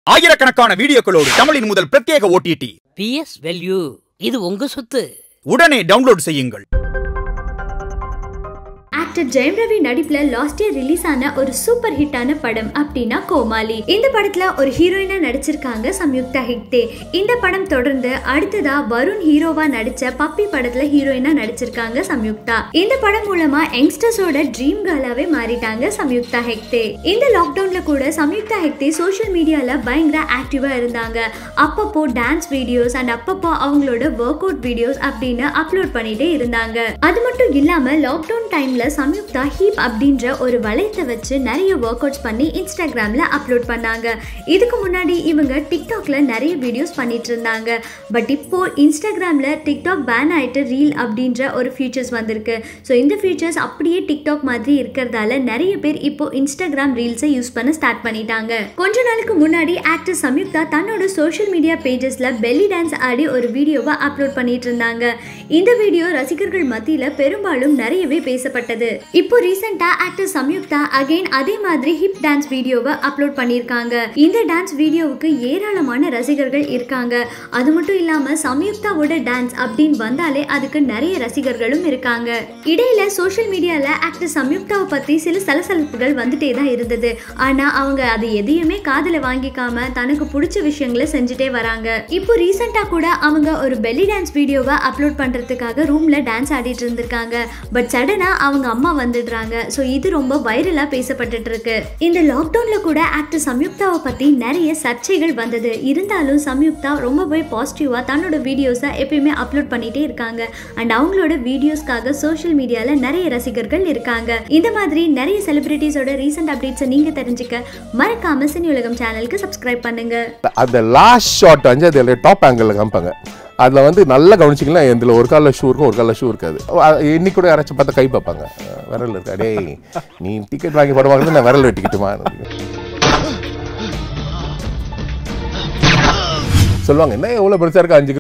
ஆயிரக்கணக்கான வீடியோக்களோடு தமிழின் முதல் பிரத்யேக ஓடிடி பிஎஸ் வேல்யூ இது உங்க சொத்து உடனே டவுன்லோட் செய்யுங்கள் ஆக்டர் ஜெயம் ரவி நடிப்புல லாஸ்ட் இயர் ரிலீஸ் ஆன ஒரு சூப்பர் ஹிட்டான படம் அப்படின்னா கோமாளி இந்த படத்துல ஒரு ஹீரோயினா நடிச்சிருக்காங்க சம்யுக்தா ஹெக்டே இந்த படம் தொடர்ந்து அடுத்ததா வருண் ஹீரோவா நடிச்ச பப்பி படத்துல ஹீரோயினா நடிச்சிருக்காங்க சம்யுக்தா இந்த படம் மூலமா யங்ஸ்டர்ஸோட ட்ரீம் கேர்ளாவே மாறிட்டாங்க சம்யுக்தா ஹெக்டே இந்த லாக்டவுன்ல கூட சம்யுக்தா ஹெக்டே சோஷியல் மீடியால பயங்கர ஆக்டிவா இருந்தாங்க அப்பப்போ டான்ஸ் வீடியோஸ் அண்ட் அப்பப்போ அவங்களோட ஒர்க் அவுட் வீடியோஸ் அப்படின்னு அப்லோட் பண்ணிட்டே இருந்தாங்க அது மட்டும் இல்லாம லாக்டவுன் டைம்ல சம்யுக்தா ஹீப் அப்படின்ற ஒரு வளையத்தை வச்சு நிறைய ஒர்க் அவுட்ஸ் பண்ணி இன்ஸ்டாகிராம்ல அப்லோட் பண்ணாங்க இதுக்கு முன்னாடி இவங்க டிக்டாக்ல நிறைய வீடியோஸ் பண்ணிட்டு இருந்தாங்க பட் இப்போ இன்ஸ்டாகிராம்ல டிக்டாக் பேன் ஆயிட்டு ரீல் அப்படின்ற ஒரு ஃபீச்சர்ஸ் வந்திருக்கு ஸோ இந்த ஃபீச்சர்ஸ் அப்படியே டிக்டாக் மாதிரி இருக்கிறதால நிறைய பேர் இப்போ இன்ஸ்டாகிராம் ரீல்ஸை யூஸ் பண்ண ஸ்டார்ட் பண்ணிட்டாங்க கொஞ்ச நாளுக்கு முன்னாடி ஆக்டர் சம்யுக்தா தன்னோட சோஷியல் மீடியா பேஜஸ்ல பெல்லி டான்ஸ் ஆடி ஒரு வீடியோவை அப்லோட் பண்ணிட்டு இருந்தாங்க இந்த வீடியோ ரசிகர்கள் மத்தியில பெரும்பாலும் நிறையவே பேசப்பட்டது இப்போ ரீசெண்டா ஆக்டர் சம்யுக்தா அகைன் அதே மாதிரி ஹிப் டான்ஸ் வீடியோவை அப்லோட் பண்ணியிருக்காங்க இந்த டான்ஸ் வீடியோவுக்கு ஏராளமான ரசிகர்கள் இருக்காங்க அது மட்டும் இல்லாம சம்யுக்தாவோட டான்ஸ் அப்படின்னு வந்தாலே அதுக்கு நிறைய ரசிகர்களும் இருக்காங்க இடையில சோஷியல் மீடியால ஆக்டர் சம்யுக்தாவை பத்தி சில சலசலப்புகள் வந்துட்டே தான் இருந்தது ஆனா அவங்க அது எதையுமே காதுல வாங்கிக்காம தனக்கு பிடிச்ச விஷயங்களை செஞ்சுட்டே வராங்க இப்போ ரீசெண்டா கூட அவங்க ஒரு பெல்லி டான்ஸ் வீடியோவை அப்லோட் பண்றதுக்காக ரூம்ல டான்ஸ் ஆடிட்டு இருந்திருக்காங்க பட் சடனா அவங்க அம்மா வந்துடுறாங்க ஸோ இது ரொம்ப வைரலா பேசப்பட்டுட்டு இருக்கு இந்த லாக்டவுன்ல கூட ஆக்டர் சம்யுக்தாவை பத்தி நிறைய சர்ச்சைகள் வந்தது இருந்தாலும் சம்யுக்தா ரொம்பவே பாசிட்டிவா தன்னோட வீடியோஸை எப்பயுமே அப்லோட் பண்ணிட்டே இருக்காங்க அண்ட் அவங்களோட வீடியோஸ்க்காக சோஷியல் மீடியால நிறைய ரசிகர்கள் இருக்காங்க இந்த மாதிரி நிறைய செலிபிரிட்டிஸோட ரீசெண்ட் அப்டேட்ஸை நீங்க தெரிஞ்சுக்க மறக்காம சினி உலகம் சேனலுக்கு சப்ஸ்கிரைப் பண்ணுங்க அந்த லாஸ்ட் ஷாட் வந்து அதில் டாப் ஆங்கிளில் காமிப்பாங்க அதில் வந்து நல்லா கவனிச்சிங்கன்னா இதில் ஒரு காலில் ஷூ இருக்கும் ஒரு காலில் ஷூ இருக்காது அ- இன்னைக்கு கூட யாராச்சும் பார்த்தா கை பார்ப்பாங்க அஹ் விரல் இருக்கா டேய் நீ டிக்கெட் வாங்கி படம் வாங்குறது நான் விரல் வெட்டிக்கிட்டுமா சொல்லுவாங்க என்ன எவ்வளோ பெருசாக இருக்கா அஞ்சு